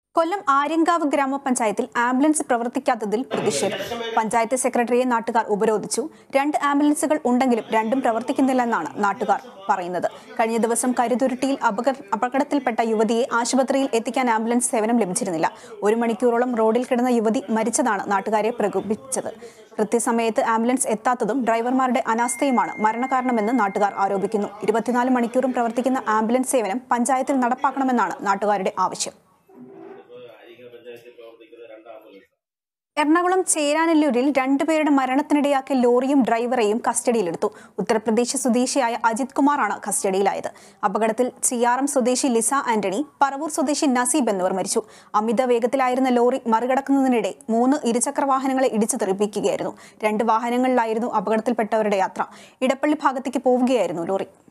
കൊല്ലം ആര്യങ്കാവ് ഗ്രാമപഞ്ചായത്തിൽ ആംബുലൻസ് പ്രവർത്തിക്കാത്തതിൽ പ്രതിഷേധം പഞ്ചായത്ത് സെക്രട്ടറിയെ നാട്ടുകാർ ഉപരോധിച്ചു രണ്ട് ആംബുലൻസുകൾ ഉണ്ടെങ്കിലും രണ്ടും പ്രവർത്തിക്കുന്നില്ലെന്നാണ് നാട്ടുകാർ പറയുന്നത് കഴിഞ്ഞ ദിവസം കരുതുരുട്ടിയിൽ അപകട അപകടത്തിൽപ്പെട്ട യുവതിയെ ആശുപത്രിയിൽ എത്തിക്കാൻ ആംബുലൻസ് സേവനം ലഭിച്ചിരുന്നില്ല ഒരു മണിക്കൂറോളം റോഡിൽ കിടന്ന യുവതി മരിച്ചതാണ് നാട്ടുകാരെ പ്രകോപിപ്പിച്ചത് കൃത്യസമയത്ത് ആംബുലൻസ് എത്താത്തതും ഡ്രൈവർമാരുടെ അനാസ്ഥയുമാണ് മരണകാരണമെന്ന് നാട്ടുകാർ ആരോപിക്കുന്നു ഇരുപത്തിനാല് മണിക്കൂറും പ്രവർത്തിക്കുന്ന ആംബുലൻസ് സേവനം പഞ്ചായത്തിൽ നടപ്പാക്കണമെന്നാണ് നാട്ടുകാരുടെ ആവശ്യം എറണാകുളം ചേരാനെല്ലൂരിൽ രണ്ടുപേരുടെ മരണത്തിനിടയാക്കിയ ലോറിയും ഡ്രൈവറെയും കസ്റ്റഡിയിലെടുത്തു ഉത്തർപ്രദേശ് സ്വദേശിയായ അജിത് കുമാറാണ് കസ്റ്റഡിയിലായത് അപകടത്തിൽ ചിയാറം സ്വദേശി ലിസ ആന്റണി പറവൂർ സ്വദേശി നസീബ് എന്നിവർ മരിച്ചു അമിത വേഗത്തിലായിരുന്ന ലോറി മറികടക്കുന്നതിനിടെ മൂന്ന് ഇരുചക്ര വാഹനങ്ങളെ ഇടിച്ചു തെറിപ്പിക്കുകയായിരുന്നു രണ്ട് വാഹനങ്ങളിലായിരുന്നു അപകടത്തിൽപ്പെട്ടവരുടെ യാത്ര ഇടപ്പള്ളി ഭാഗത്തേക്ക് പോവുകയായിരുന്നു ലോറി